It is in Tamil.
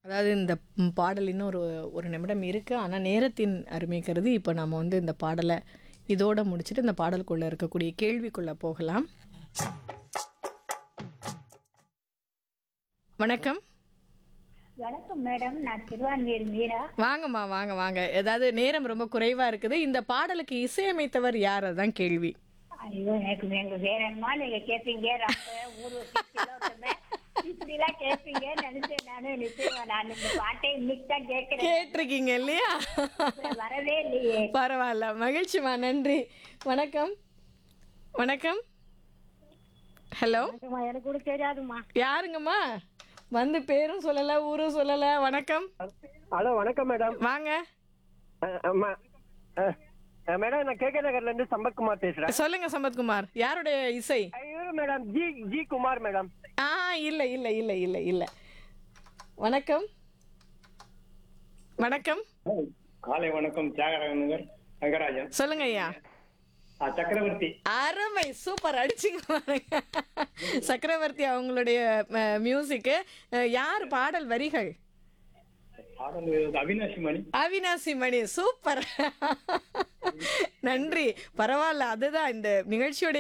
அதாவது இந்த ம், பாடல் இன்னும் ஒரு ஒரு நிமிடம் இருக்குது ஆனால் நேரத்தின் அருமை கருதி இப்போ நம்ம வந்து இந்த பாடலை இதோட முடிச்சுட்டு இந்த பாடலுக்குள்ளே இருக்கக்கூடிய கேள்விக்குள்ளே போகலாம் வணக்கம் வணக்கம் மேடம் நான் திருவான்மியூர் மீரா வாங்கம்மா வாங்க வாங்க ஏதாவது நேரம் ரொம்ப குறைவாக இருக்குது இந்த பாடலுக்கு இசையமைத்தவர் யார் அதுதான் கேள்வி ஐயோ எனக்கு எங்க வேற என்னமா நீங்க கேட்பீங்க ரப்ப ஊர்வசி திலோத்தம இப்படி எல்லாம் கேட்பீங்க நினைச்சேன் நானு நிச்சயமா நான் இந்த பாட்டை இன்னைக்கு தான் கேட்கிறேன் கேட்டிருக்கீங்க இல்லையா வரவே இல்லையே பரவாயில்ல மகிழ்ச்சிமா நன்றி வணக்கம் வணக்கம் ஹலோ எனக்கு கூட தெரியாதுமா யாருங்கம்மா வந்து பேரும் சொல்லலை ஊரும் சொல்லலை வணக்கம் ஹலோ வணக்கம் மேடம் வாங்க அஹ், ஆமா. அஹ், அஹ், மேடம் நான் கேகே நகர்ல இருந்து சம்பத்குமார் பேசுறேன் சொல்லுங்க சம்பத்குமார் யாருடைய இசை ஐயோ madam G G Kumar madam ஆ இல்லை இல்லை இல்லை இல்லை இல்லை வணக்கம் வணக்கம் காலை வணக்கம் தியாகராஜ நகர் ரங்கராஜன் சொல்லுங்க ஐயா ஆ, சக்கரவர்த்தி அருமை சூப்பர் அடிச்சிங்க பாருங்க சக்கரவர்த்தி அவங்களுடைய மியூசிக்கு யார் பாடல் வரிகள் பாடல் அவினாஷி மணி அவினாசி மணி சூப்பர் நன்றி பரவாயில்ல அதுதான் இந்த நிகழ்ச்சியோட